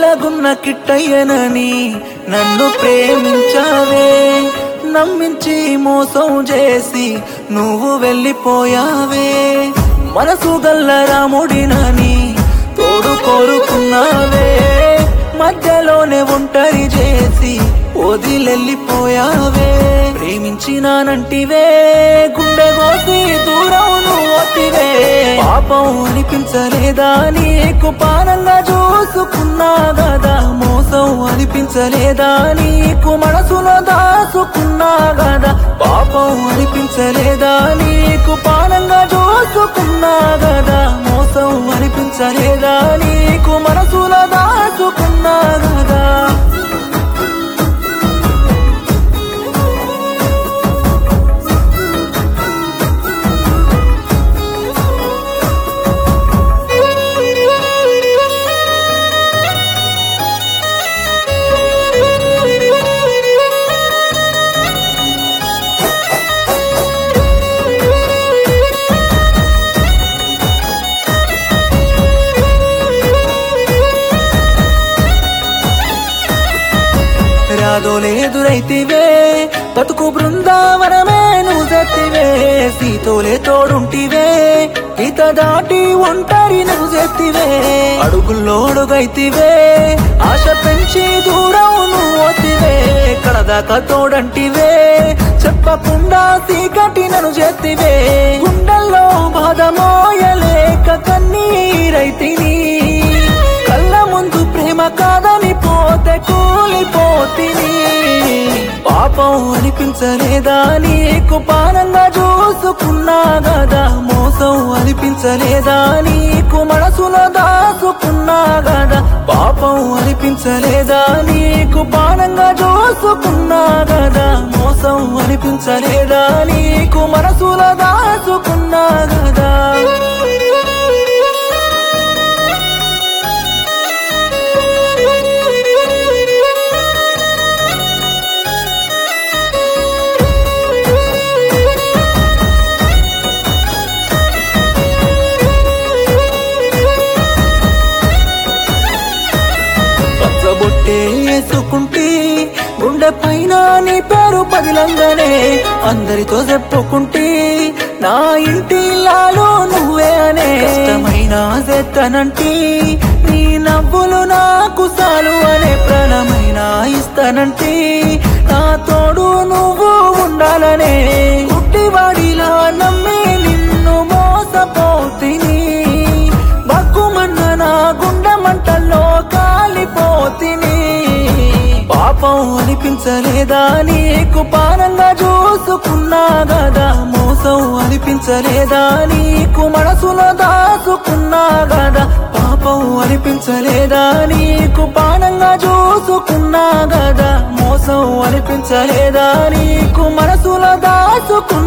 చల్లగున్న కిట్టయ్యనని నన్ను ప్రేమించావే నమ్మించి మోసం చేసి నువ్వు వెళ్ళిపోయావే మనసు గల్ల రాముడినని తోడు కోరుకున్నావే మధ్యలోనే ఒంటరి చేసి వదిలెళ్ళిపోయావే ప్రేమించినానంటివే గుండె కోసి దూరం నువ్వొత్తివే పాపం అనిపించలేదా నీకు పానంగా చూసుకున్నా గదా మోసం అనిపించలేదా నీకు మనసులో దాచుకున్నా గదా పాపం అనిపించలేదా నీకు పానంగా చూసుకున్నా గదా మోసం అనిపించలేదా నీకు మనసులో దాచుకున్నా గదా రాదోలే ఎదురైతివే బతుకు బృందావనమే నువ్వు జెత్తివే సీతోలే తోడుంటివే గీత దాటి ఒంటరి నువ్వు జెత్తివే అడుగుల్లో అడుగైతివే ఆశ పెంచి దూరం నువ్వు వత్తివే కడదాకా తోడంటివే చెప్పకుండా సీకటి నన్ను చేతివే గుండెల్లో బాధ మోయలేక కన్నీరైతిని కళ్ళ ముందు ప్రేమ కాదని పోతే కూలిపోతిని పాపం అనిపించలేదా నీకు పానంగా చూసుకున్నా గదా మోసం అనిపించలేదా నీకు మనసులో దాచుకున్నా గదా పాపం అనిపించలేదా నీకు పానంగా చూసుకున్నా గదా మోసం అనిపించలేదా నీకు మనసులో దాచుకున్నా గదా పచ్చబొట్టే వేసుకుంటే గుండె పైన నీ పేరు పదిలంగానే అందరితో చెప్పుకుంటే నా ఇంటి లాలో నువ్వే అనే కష్టమైన చేస్తానంటే నీ నవ్వులు నాకు సాలు అనే ప్రాణమైన ఇస్తానంటే నా తోడు నువ్వు ఉండాలనే గుడ్డివాడిలా నమ్మి నిన్ను మోసపోతిని బగ్గుమన్న నా గుండె మంటల్లో కాలిపోతిని పాపం అనిపించలేదా నీకు పానంగా చూసుకున్నా గదా మోసం అనిపించలేదా నీకు మనసులో దాచుకున్నా గదా పాపం అనిపించలేదా నీకు పానంగా చూసుకున్నా గదా మోసం అనిపించలేదా నీకు మనసులో దాచుకున్నా